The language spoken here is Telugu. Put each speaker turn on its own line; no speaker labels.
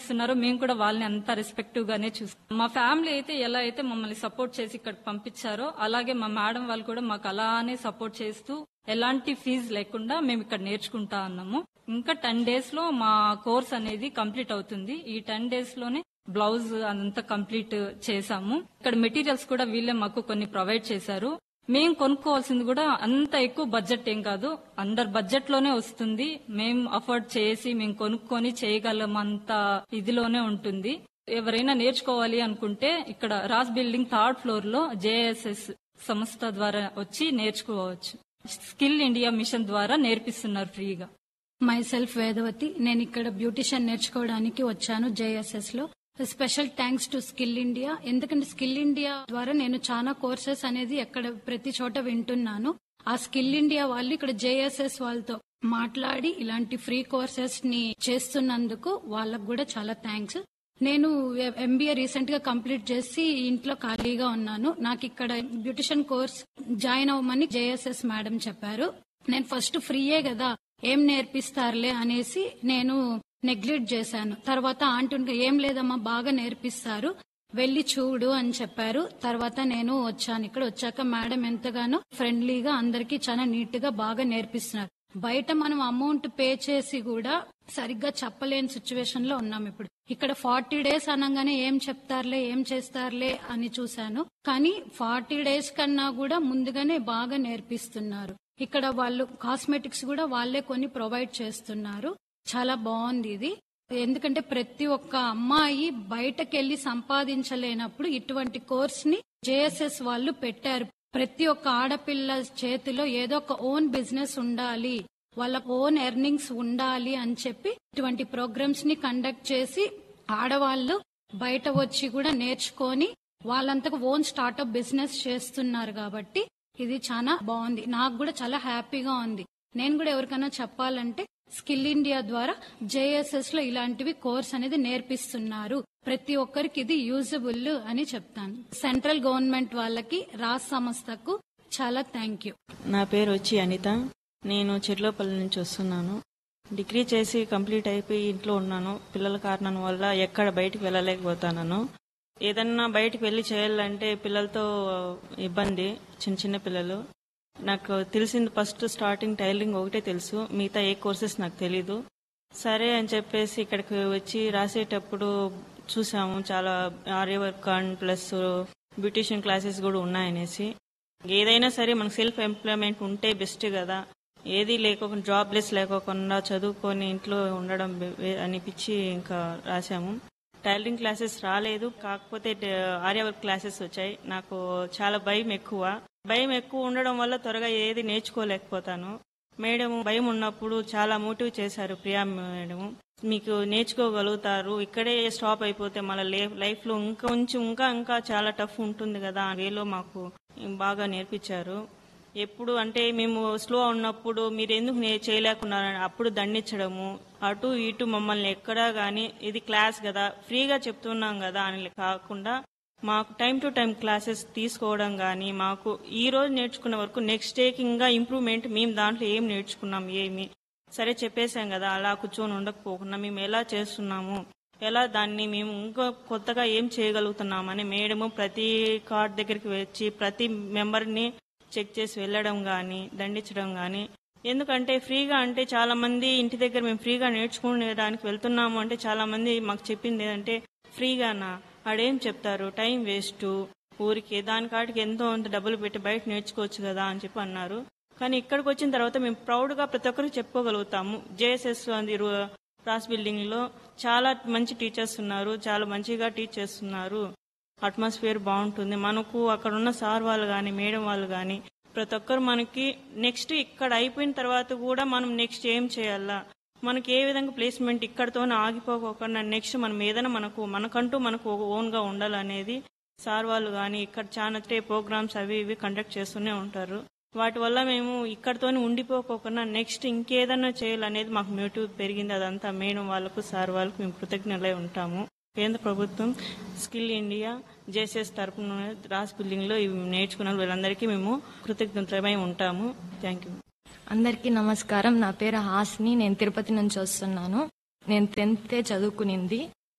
ఇస్తున్నారో మేము కూడా వాళ్ళని అంత రెస్పెక్టివ్ గానే చూస్తాం మా ఫ్యామిలీ అయితే ఎలా అయితే మమ్మల్ని సపోర్ట్ చేసి ఇక్కడ పంపించారో అలాగే మా మేడం వాళ్ళు కూడా మాకు అలానే సపోర్ట్ చేస్తూ ఎలాంటి ఫీజు లేకుండా మేము ఇక్కడ నేర్చుకుంటా ఉన్నాము ఇంకా టెన్ డేస్ లో మా కోర్స్ అనేది కంప్లీట్ అవుతుంది ఈ టెన్ డేస్ లోనే బ్లౌజ్ అంతా కంప్లీట్ చేశాము ఇక్కడ మెటీరియల్స్ కూడా వీళ్ళే మాకు కొన్ని ప్రొవైడ్ చేశారు మేము కొనుక్కోవాల్సింది కూడా అంత ఎక్కువ బడ్జెట్ ఏం కాదు అండర్ బడ్జెట్ లోనే వస్తుంది మేము అఫోర్డ్ చేసి మేము కొనుక్కొని చేయగలమంత ఇదిలోనే ఉంటుంది ఎవరైనా నేర్చుకోవాలి అనుకుంటే ఇక్కడ రాస్ బిల్డింగ్ థర్డ్ ఫ్లోర్ లో జేఎస్ఎస్ సంస్థ ద్వారా వచ్చి నేర్చుకోవచ్చు స్కిల్ ఇండియా మిషన్ ద్వారా నేర్పిస్తున్నారు ఫ్రీగా
మై సెల్ఫ్ వేదవతి నేను ఇక్కడ బ్యూటిషియన్ నేర్చుకోవడానికి వచ్చాను జేఎస్ఎస్ లో special thanks to skill India ఎందుకంటే స్కిల్ ఇండియా ద్వారా నేను చాలా కోర్సెస్ అనేది ఎక్కడ ప్రతి చోట వింటున్నాను ఆ స్కిల్ ఇండియా వాళ్ళు ఇక్కడ జేఎస్ఎస్ వాళ్ళతో మాట్లాడి ఇలాంటి ఫ్రీ కోర్సెస్ ని చేస్తున్నందుకు వాళ్ళకు కూడా చాలా థ్యాంక్స్ నేను ఎంబీఏ రీసెంట్ గా కంప్లీట్ చేసి ఇంట్లో ఖాళీగా ఉన్నాను నాకు ఇక్కడ బ్యూటిషియన్ కోర్స్ జాయిన్ అవ్వమని జేఎస్ఎస్ మేడం చెప్పారు నేను ఫస్ట్ ఫ్రీయే కదా ఏం నేర్పిస్తారులే అనేసి నేను నెగ్లెక్ట్ చేశాను తర్వాత ఆంటుంటే ఏం లేదమ్మా బాగా నేర్పిస్తారు వెళ్లి చూడు అని చెప్పారు తర్వాత నేను వచ్చాను ఇక్కడ వచ్చాక మేడం ఎంతగానో ఫ్రెండ్లీగా అందరికీ చాలా నీట్ గా బాగా నేర్పిస్తున్నారు బయట మనం అమౌంట్ పే చేసి కూడా సరిగ్గా చెప్పలేని సిచ్యువేషన్ లో ఉన్నాం ఇప్పుడు ఇక్కడ ఫార్టీ డేస్ అనగానే ఏం చెప్తారులే ఏం చేస్తారులే అని చూశాను కానీ ఫార్టీ డేస్ కన్నా కూడా ముందుగానే బాగా నేర్పిస్తున్నారు ఇక్కడ వాళ్ళు కాస్మెటిక్స్ కూడా వాళ్ళే కొన్ని ప్రొవైడ్ చేస్తున్నారు చాలా బాగుంది ఇది ఎందుకంటే ప్రతి ఒక్క అమ్మాయి బయటకెళ్లి సంపాదించలేనప్పుడు ఇటువంటి కోర్స్ ని జేఎస్ఎస్ వాళ్ళు పెట్టారు ప్రతి ఒక్క ఆడపిల్ల చేతిలో ఏదో ఒక ఓన్ బిజినెస్ ఉండాలి వాళ్ళ ఓన్ ఎర్నింగ్స్ ఉండాలి అని చెప్పి ఇటువంటి ప్రోగ్రామ్స్ ని కండక్ట్ చేసి ఆడవాళ్ళు బయట వచ్చి కూడా నేర్చుకొని వాళ్ళంతకు ఓన్ స్టార్ట్అప్ బిజినెస్ చేస్తున్నారు కాబట్టి ఇది చాలా బాగుంది నాకు కూడా చాలా హ్యాపీగా ఉంది నేను కూడా ఎవరికైనా చెప్పాలంటే స్కిల్ ఇండియా ద్వారా జేఎస్ఎస్ లో ఇలాంటివి కోర్స్ అనేది నేర్పిస్తున్నారు ప్రతి ఒక్కరికి ఇది యూజబుల్ అని చెప్తాను సెంట్రల్ గవర్నమెంట్ వాళ్ళకి రాజ్ సంస్థకు చాలా థ్యాంక్ యూ
నా పేరు వచ్చి అనిత నేను చెర్లోపల్లి నుంచి వస్తున్నాను డిగ్రీ చేసి కంప్లీట్ అయిపోయి ఇంట్లో ఉన్నాను పిల్లల కారణం వల్ల ఎక్కడ బయటికి వెళ్ళలేకపోతున్నాను ఏదన్నా బయటికి వెళ్ళి చేయాలంటే పిల్లలతో ఇబ్బంది చిన్న చిన్న పిల్లలు నాకు తెలిసింది ఫస్ట్ స్టార్టింగ్ టైలరింగ్ ఒకటే తెలుసు మిగతా ఏ కోర్సెస్ నాకు తెలీదు సరే అని చెప్పేసి ఇక్కడికి వచ్చి రాసేటప్పుడు చూసాము చాలా aari work and plus beautician classes కూడా ఉన్నాయనేసి ఏదైనా సరే మనకు సెల్ఫ్ ఎంప్లాయ్మెంట్ ఉంటే బెస్ట్ కదా ఏది లేకోకుండా జాబ్లెస్ లేకోకుండా చదువుకొని ఇంట్లో ఉండడం బె- అనిపించి ఇంకా రాసాము టైలరింగ్ క్లాసెస్ రాలేదు కాకపోతే ఆర్య వర్క్ క్లాసెస్ వచ్చాయి నాకు చాలా భయం ఎక్కువ భయం ఎక్కువ ఉండడం వల్ల త్వరగా ఏది నేర్చుకోలేకపోతాను మేడం భయం ఉన్నప్పుడు చాలా మోటివ్ చేశారు ప్రియా మేడం మీకు నేర్చుకోగలుగుతారు ఇక్కడే స్టాప్ అయిపోతే మళ్ళీ లైఫ్ లో ఇంకా కొంచెం ఇంకా ఇంకా చాలా టఫ్ ఉంటుంది కదా ఆ వేలో మాకు బాగా నేర్పించారు ఎప్పుడు అంటే మేము స్లో ఉన్నప్పుడు మీరు ఎందుకు నే చేయలేకున్నారని అప్పుడు దండించడము అటు ఇటు మమ్మల్ని ఎక్కడా గానీ ఇది క్లాస్ కదా ఫ్రీగా చెప్తున్నాం కదా అని కాకుండా మాకు టైం టు టైం క్లాసెస్ తీసుకోవడం కానీ మాకు ఈ రోజు నేర్చుకున్న వరకు నెక్స్ట్ డేకి ఇంకా ఇంప్రూవ్మెంట్ మేము దాంట్లో ఏం నేర్చుకున్నాం ఏమి సరే చెప్పేశాం కదా అలా కూర్చొని ఉండకపోకుండా మేము ఎలా చేస్తున్నాము ఎలా దాన్ని మేము ఇంకా కొత్తగా ఏం చేయగలుగుతున్నామని మేడము ప్రతి కార్డ్ దగ్గరికి వచ్చి ప్రతి మెంబర్ని చెక్ చేసి వెళ్ళడం కానీ దండించడం కానీ ఎందుకంటే ఫ్రీగా అంటే చాలా మంది ఇంటి దగ్గర మేము ఫ్రీగా నేర్చుకునేదానికి వెళ్తున్నాము అంటే చాలా మంది మాకు చెప్పింది ఏంటంటే ఫ్రీగానా ఆడేం చెప్తారు టైం వేస్ట్ ఊరికి దాని కాటికి ఎంతో అంత డబ్బులు పెట్టి బయట నేర్చుకోవచ్చు కదా అని చెప్పి అన్నారు కానీ ఇక్కడికి వచ్చిన తర్వాత మేము ప్రౌడ్ గా ప్రతి ఒక్కరికి చెప్పుకోగలుగుతాము జేఎస్ఎస్ అది రు- రాస్ బిల్డింగ్ లో చాలా మంచి టీచర్స్ ఉన్నారు చాలా మంచిగా టీచ్ చేస్తున్నారు అట్మాస్ఫియర్ బాగుంటుంది మనకు అక్కడ ఉన్న సార్ వాళ్ళు కానీ మేడం వాళ్ళు కానీ ప్రతి ఒక్కరు మనకి నెక్స్ట్ ఇక్కడ అయిపోయిన తర్వాత కూడా మనం నెక్స్ట్ ఏం చేయాలా మనకి ఏ విధంగా ప్లేస్మెంట్ ఇక్కడతోనే ఆగిపోకుండా నెక్స్ట్ మనం ఏదైనా మనకు మనకంటూ మనకు ఓన్ గా ఉండాలనేది సార్ వాళ్ళు కానీ ఇక్కడ చాలా ప్రోగ్రామ్స్ అవి ఇవి కండక్ట్ చేస్తూనే ఉంటారు వాటి వల్ల మేము ఇక్కడతోనే ఉండిపోకోకుండా నెక్స్ట్ ఇంకేదన్నా చేయాలనేది మాకు మోటివ్ పెరిగింది అదంతా మేడం వాళ్ళకు సార్ వాళ్ళకు మేము కృతజ్ఞలై ఉంటాము కేంద్ర ప్రభుత్వం స్కిల్ ఇండియా జేసీఎస్ తరపున రాస్ బిల్డింగ్ లో ఇవి నేర్చుకున్న వీళ్ళందరికీ మేము కృతజ్ఞతమై ఉంటాము థ్యాంక్ యూ
అందరికీ నమస్కారం నా పేరు హాస్ని నేను తిరుపతి నుంచి వస్తున్నాను నేను టెన్త్ చదువుకునింది